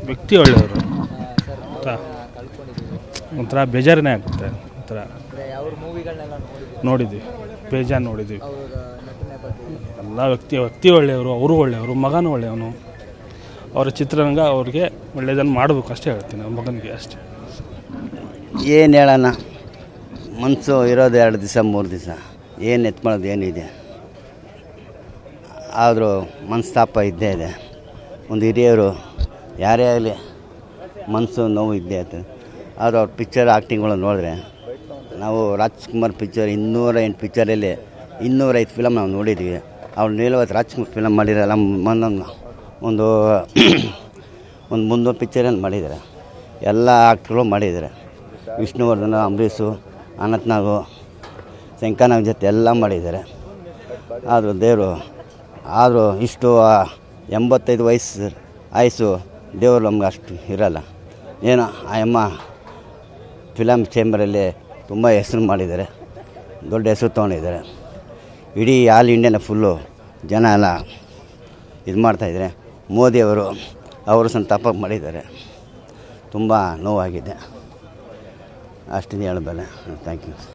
ವ್ಯಕ್ತಿ ಒಳ್ಳೆಯವರು ಸರ್ ಆಯ್ತಾ? ಕಳ್ಕೊಂಡಿದ್ದೀವಿ ಒಂಥರ ಬೇಜಾರನೇ ಆಗುತ್ತೆ ಒಂಥರ ಅಂದರೆ ಅವ್ರ ಮೂವಿಗಳನ್ನೆಲ್ಲ ನೋಡಿದ್ದೀವಿ ನೋಡಿದ್ವಿ ಬೇಜಾರು ನೋಡಿದ್ವಿ ಅವ್ರ ನಟನೆ ಬಗ್ಗೆ ಎಲ್ಲ ವ್ಯಕ್ತಿ ವ್ಯಕ್ತಿ ಒಳ್ಳೆಯವರು ಅವರು ಒಳ್ಳೆಯವರು ಮಗನೂ ಒಳ್ಳೆಯವನು ಅವರ ಚಿತ್ರರಂಗ ಅವ್ರಿಗೆ ಒಳ್ಳೆಯದನ್ನು ಮಾಡಬೇಕು ಅಷ್ಟೇ ಹೇಳ್ತೀನಿ ಅವ್ರ ಮಗನಿಗೆ ಅಷ್ಟೇ ಏನು ಹೇಳೋಣ ಮನಸ್ಸು ಇರೋದು ಎರಡು ದಿವಸ ಮೂರು ದಿವಸ ಏನು ಎತ್ಕೊಳ್ಳೋದು ಏನಿದೆ ಆದರೂ ಮನಸ್ತಾಪ ಇದ್ದೇ ಇದೆ ಒಂದು ಹಿರಿಯರು ಯಾರೇ ಆಗಲಿ ಮನಸ್ಸು ನೋವು ಇದ್ದೇ ಇರ್ತದೆ ಆದರೂ ಅವ್ರ ಪಿಕ್ಚರ್ ಆ್ಯಕ್ಟಿಂಗ್ಗಳು ನೋಡಿದ್ರೆ ನಾವು ರಾಜ್ಕುಮಾರ್ ಪಿಕ್ಚರ್ ಇನ್ನೂರ ಎಂಟು ಪಿಕ್ಚರಲ್ಲಿ ಇನ್ನೂರೈದು ಫಿಲಮ್ ನಾವು ನೋಡಿದ್ವಿ ಅವ್ರು ನೀಲವತ್ತು ರಾಜ್ಕುಮಾರ್ ಫಿಲಮ್ ಮಾಡಿರಲ್ಲ ಒಂದೊಂದು ಒಂದು ಒಂದು ಮುನ್ನೂರು ಪಿಕ್ಚರಲ್ಲಿ ಮಾಡಿದ್ದಾರೆ ಎಲ್ಲ ಆ್ಯಕ್ಟ್ರುಗಳು ಮಾಡಿದ್ದಾರೆ ವಿಷ್ಣುವರ್ಧನ ಅಂಬರೀಷು ಅನಂತ್ನಾಗು ಶಂಕರನಾಗ್ ಜೊತೆ ಎಲ್ಲ ಮಾಡಿದ್ದಾರೆ ಆದರೂ ದೇವರು ಆದರೂ ಇಷ್ಟು ಆ ಎಂಬತ್ತೈದು ವಯಸ್ಸು ಆಯಸ್ಸು ದೇವರು ನಮ್ಗೆ ಅಷ್ಟು ಇರಲ್ಲ ಏನೋ ಆ ಅಮ್ಮ ಫಿಲಮ್ ಚೇಂಬರಲ್ಲಿ ತುಂಬ ಹೆಸರು ಮಾಡಿದ್ದಾರೆ ದೊಡ್ಡ ಹೆಸರು ತೊಗೊಂಡಿದ್ದಾರೆ ಇಡೀ ಆಲ್ ಇಂಡಿಯಾನ ಫುಲ್ಲು ಜನ ಎಲ್ಲ ಇದು ಮಾಡ್ತಾಯಿದ್ದಾರೆ ಮೋದಿಯವರು ಅವರು ಸಂತಾಪ ಮಾಡಿದ್ದಾರೆ ತುಂಬ ನೋವಾಗಿದೆ ಅಷ್ಟೇ ಹೇಳಬಲ್ಲೆ ಥ್ಯಾಂಕ್ ಯು